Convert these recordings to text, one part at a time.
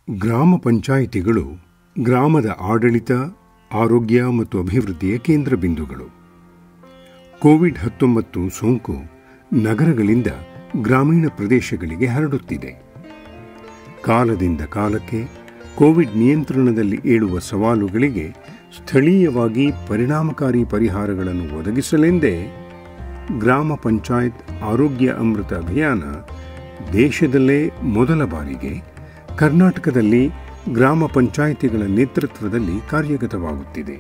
ಗ್ರಾಮ ಪಂಚಾಯಿತಿಗಳು ಗ್ರಾಮದ ಆಡಳಿತ ಆರೋಗ್ಯ ಮತ್ತು ಅಭಿವೃದ್ಧಿಯ ಕೇಂದ್ರ ಬಿಂದುಗಳು ಕೋವಿಡ್ ಹತ್ತೊಂಬತ್ತು ಸೋಂಕು ನಗರಗಳಿಂದ ಗ್ರಾಮೀಣ ಪ್ರದೇಶಗಳಿಗೆ ಹರಡುತ್ತಿದೆ ಕಾಲದಿಂದ ಕಾಲಕ್ಕೆ ಕೋವಿಡ್ ನಿಯಂತ್ರಣದಲ್ಲಿ ಏಳುವ ಸವಾಲುಗಳಿಗೆ ಸ್ಥಳೀಯವಾಗಿ ಪರಿಣಾಮಕಾರಿ ಪರಿಹಾರಗಳನ್ನು ಒದಗಿಸಲೆಂದೇ ಗ್ರಾಮ ಪಂಚಾಯತ್ ಆರೋಗ್ಯ ಅಮೃತ ಅಭಿಯಾನ ದೇಶದಲ್ಲೇ ಮೊದಲ ಬಾರಿಗೆ ಕರ್ನಾಟಕದಲ್ಲಿ ಗ್ರಾಮ ಪಂಚಾಯಿತಿಗಳ ನೇತೃತ್ವದಲ್ಲಿ ಕಾರ್ಯಗತವಾಗುತ್ತಿದೆ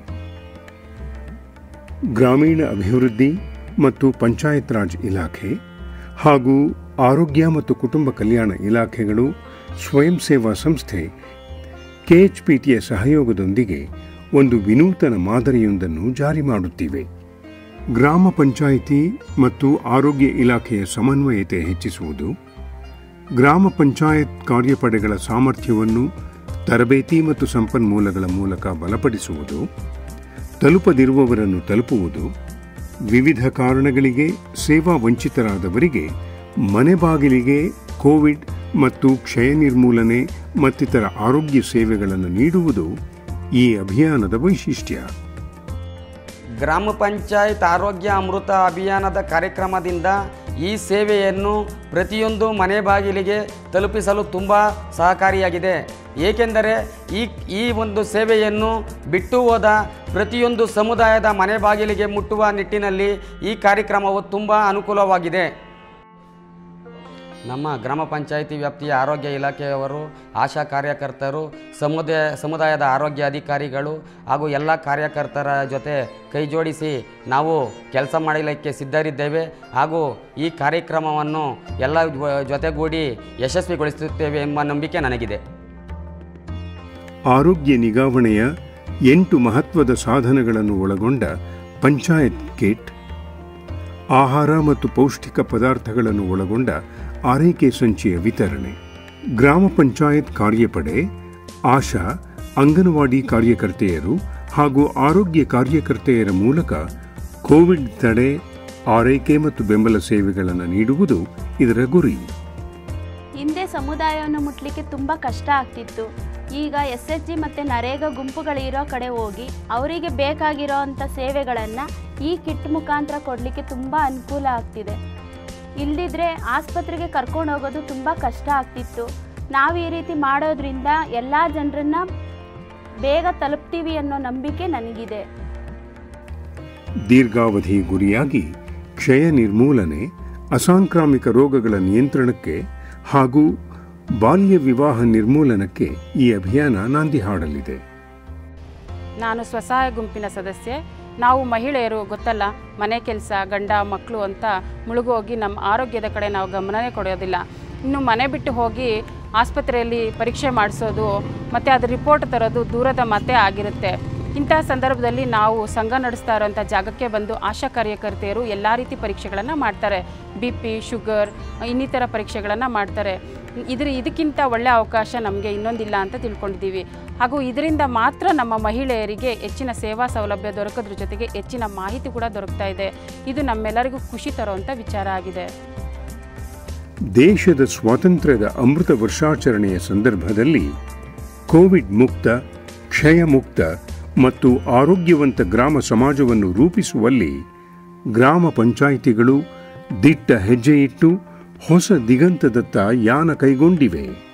ಗ್ರಾಮೀಣ ಅಭಿವೃದ್ಧಿ ಮತ್ತು ಪಂಚಾಯತ್ ರಾಜ್ ಇಲಾಖೆ ಹಾಗೂ ಆರೋಗ್ಯ ಮತ್ತು ಕುಟುಂಬ ಕಲ್ಯಾಣ ಇಲಾಖೆಗಳು ಸ್ವಯಂ ಸೇವಾ ಸಂಸ್ಥೆ ಕೆಎಚ್ಪಿಟಿಯ ಸಹಯೋಗದೊಂದಿಗೆ ಒಂದು ವಿನೂತನ ಮಾದರಿಯೊಂದನ್ನು ಜಾರಿ ಮಾಡುತ್ತಿವೆ ಗ್ರಾಮ ಪಂಚಾಯಿತಿ ಮತ್ತು ಆರೋಗ್ಯ ಇಲಾಖೆಯ ಸಮನ್ವಯತೆ ಹೆಚ್ಚಿಸುವುದು ಗ್ರಾಮ ಪಂಚಾಯತ್ ಕಾರ್ಯಪಡೆಗಳ ಸಾಮರ್ಥ್ಯವನ್ನು ತರಬೇತಿ ಮತ್ತು ಸಂಪನ್ಮೂಲಗಳ ಮೂಲಕ ಬಲಪಡಿಸುವುದು ತಲುಪದಿರುವವರನ್ನು ತಲುಪುವುದು ವಿವಿಧ ಕಾರಣಗಳಿಗೆ ಸೇವಾ ವಂಚಿತರಾದವರಿಗೆ ಮನೆ ಬಾಗಿಲಿಗೆ ಕೋವಿಡ್ ಮತ್ತು ಕ್ಷಯ ನಿರ್ಮೂಲನೆ ಮತ್ತಿತರ ಆರೋಗ್ಯ ಸೇವೆಗಳನ್ನು ನೀಡುವುದು ಈ ಅಭಿಯಾನದ ವೈಶಿಷ್ಟ್ಯ ಗ್ರಾಮ ಪಂಚಾಯತ್ ಆರೋಗ್ಯ ಅಮೃತ ಅಭಿಯಾನದ ಕಾರ್ಯಕ್ರಮದಿಂದ ಈ ಸೇವೆಯನ್ನು ಪ್ರತಿಯೊಂದು ಮನೆ ಬಾಗಿಲಿಗೆ ತಲುಪಿಸಲು ತುಂಬ ಸಹಕಾರಿಯಾಗಿದೆ ಏಕೆಂದರೆ ಈ ಈ ಒಂದು ಸೇವೆಯನ್ನು ಬಿಟ್ಟು ಹೋದ ಪ್ರತಿಯೊಂದು ಸಮುದಾಯದ ಮನೆ ಬಾಗಿಲಿಗೆ ಮುಟ್ಟುವ ನಿಟ್ಟಿನಲ್ಲಿ ಈ ಕಾರ್ಯಕ್ರಮವು ತುಂಬ ಅನುಕೂಲವಾಗಿದೆ ನಮ್ಮ ಗ್ರಾಮ ಪಂಚಾಯಿತಿ ವ್ಯಾಪ್ತಿಯ ಆರೋಗ್ಯ ಇಲಾಖೆಯವರು ಆಶಾ ಕಾರ್ಯಕರ್ತರು ಸಮುದಾಯ ಸಮುದಾಯದ ಆರೋಗ್ಯ ಅಧಿಕಾರಿಗಳು ಹಾಗೂ ಎಲ್ಲ ಕಾರ್ಯಕರ್ತರ ಜೊತೆ ಕೈ ಜೋಡಿಸಿ ನಾವು ಕೆಲಸ ಮಾಡಲಿಕ್ಕೆ ಸಿದ್ಧರಿದ್ದೇವೆ ಹಾಗೂ ಈ ಕಾರ್ಯಕ್ರಮವನ್ನು ಎಲ್ಲ ಜೊ- ಜೊತೆಗೂಡಿ ಯಶಸ್ವಿಗೊಳಿಸುತ್ತೇವೆ ಎಂಬ ನಂಬಿಕೆ ನನಗಿದೆ ಆರೋಗ್ಯ ನಿಗಾವಣೆಯ ಎಂಟು ಮಹತ್ವದ ಸಾಧನಗಳನ್ನು ಒಳಗೊಂಡ ಪಂಚಾಯತ್ ಕಿಟ್ ಆಹಾರ ಮತ್ತು ಪೌಷ್ಟಿಕ ಪದಾರ್ಥಗಳನ್ನು ಒಳಗೊಂಡ ಆರೈಕೆ ಸಂಚಿಯ ವಿತರಣೆ ಗ್ರಾಮ ಪಂಚಾಯತ್ ಕಾರ್ಯಪಡೆ ಆಶಾ ಅಂಗನವಾಡಿ ಕಾರ್ಯಕರ್ತೆಯರು ಹಾಗೂ ಆರೋಗ್ಯ ಕಾರ್ಯಕರ್ತೆಯರ ಮೂಲಕ ಕೋವಿಡ್ ತಡೆ ಆರೈಕೆ ಮತ್ತು ಬೆಂಬಲ ಸೇವೆಗಳನ್ನು ನೀಡುವುದು ಇದರ ಗುರಿ ಹಿಂದೆ ಸಮುದಾಯವನ್ನು ಮುಟ್ಲಿಕ್ಕೆ ತುಂಬ ಕಷ್ಟ ಆಗ್ತಿತ್ತು ಈಗ ಎಸ್ ಎಚ್ ಜಿ ಮತ್ತು ನರೇಗಾ ಗುಂಪುಗಳಿರೋ ಕಡೆ ಹೋಗಿ ಅವರಿಗೆ ಬೇಕಾಗಿರೋ ಅಂಥ ಸೇವೆಗಳನ್ನು ಈ ಕಿಟ್ ಮುಖಾಂತರ ಕೊಡಲಿಕ್ಕೆ ತುಂಬ ಅನುಕೂಲ ಆಗ್ತಿದೆ ಇಲ್ದಿದ್ರೆ ಆಸ್ಪತ್ರೆಗೆ ಕರ್ಕೊಂಡು ಹೋಗೋದು ತುಂಬ ಕಷ್ಟ ಆಗ್ತಿತ್ತು ನಾವು ಈ ರೀತಿ ಮಾಡೋದ್ರಿಂದ ಎಲ್ಲ ಜನರನ್ನ ಬೇಗ ತಲುಪ್ತೀವಿ ಅನ್ನೋ ನಂಬಿಕೆ ನನಗಿದೆ ದೀರ್ಘಾವಧಿ ಗುರಿಯಾಗಿ ಕ್ಷಯ ನಿರ್ಮೂಲನೆ ಅಸಾಂಕ್ರಾಮಿಕ ರೋಗಗಳ ನಿಯಂತ್ರಣಕ್ಕೆ ಹಾಗೂ ಬಾಲ್ಯ ವಿವಾಹ ನಿರ್ಮೂಲನಕ್ಕೆ ಈ ಅಭಿಯಾನ ನಾಂದಿ ಹಾಡಲಿದೆ ನಾನು ಸ್ವಸಹಾಯ ಗುಂಪಿನ ಸದಸ್ಯೆ ನಾವು ಮಹಿಳೆಯರು ಗೊತ್ತಲ್ಲ ಮನೆ ಕೆಲಸ ಗಂಡ ಮಕ್ಕಳು ಅಂತ ಮುಳುಗೋಗಿ ನಮ್ಮ ಆರೋಗ್ಯದ ಕಡೆ ನಾವು ಗಮನನೇ ಕೊಡೋದಿಲ್ಲ ಇನ್ನು ಮನೆ ಬಿಟ್ಟು ಹೋಗಿ ಆಸ್ಪತ್ರೆಯಲ್ಲಿ ಪರೀಕ್ಷೆ ಮಾಡಿಸೋದು ಮತ್ತು ಅದು ರಿಪೋರ್ಟ್ ತರೋದು ದೂರದ ಮಾತೇ ಆಗಿರುತ್ತೆ ಇಂತಹ ಸಂದರ್ಭದಲ್ಲಿ ನಾವು ಸಂಘ ನಡೆಸ್ತಾ ಇರೋಂಥ ಜಾಗಕ್ಕೆ ಬಂದು ಆಶಾ ಕಾರ್ಯಕರ್ತೆಯರು ಎಲ್ಲ ರೀತಿ ಪರೀಕ್ಷೆಗಳನ್ನು ಮಾಡ್ತಾರೆ ಬಿ ಪಿ ಶುಗರ್ ಇನ್ನಿತರ ಪರೀಕ್ಷೆಗಳನ್ನು ಮಾಡ್ತಾರೆ ಇದ್ರ ಇದಕ್ಕಿಂತ ಒಳ್ಳೆ ಅವಕಾಶ ನಮಗೆ ಇನ್ನೊಂದಿಲ್ಲ ಅಂತ ತಿಳ್ಕೊಂಡಿದ್ದೀವಿ ಹಾಗೂ ಇದರಿಂದ ಮಾತ್ರ ನಮ್ಮ ಮಹಿಳೆಯರಿಗೆ ಹೆಚ್ಚಿನ ಸೇವಾ ಸೌಲಭ್ಯ ದೊರಕೋದ್ರ ಜೊತೆಗೆ ಹೆಚ್ಚಿನ ಮಾಹಿತಿ ಕೂಡ ದೊರಕ್ತಾ ಇದೆ ಇದು ನಮ್ಮೆಲ್ಲರಿಗೂ ಖುಷಿ ತರುವಂಥ ವಿಚಾರ ಆಗಿದೆ ದೇಶದ ಸ್ವಾತಂತ್ರ್ಯದ ಅಮೃತ ವರ್ಷಾಚರಣೆಯ ಸಂದರ್ಭದಲ್ಲಿ ಕೋವಿಡ್ ಮುಕ್ತ ಕ್ಷಯ ಮುಕ್ತ ಮತ್ತು ಆರೋಗ್ಯವಂತ ಗ್ರಾಮ ಸಮಾಜವನ್ನು ರೂಪಿಸುವಲ್ಲಿ ಗ್ರಾಮ ಪಂಚಾಯಿತಿಗಳು ದಿಟ್ಟ ಹೆಜ್ಜೆಯಿಟ್ಟು ಹೊಸ ದಿಗಂತದತ್ತ ಯಾನ ಕೈಗೊಂಡಿವೆ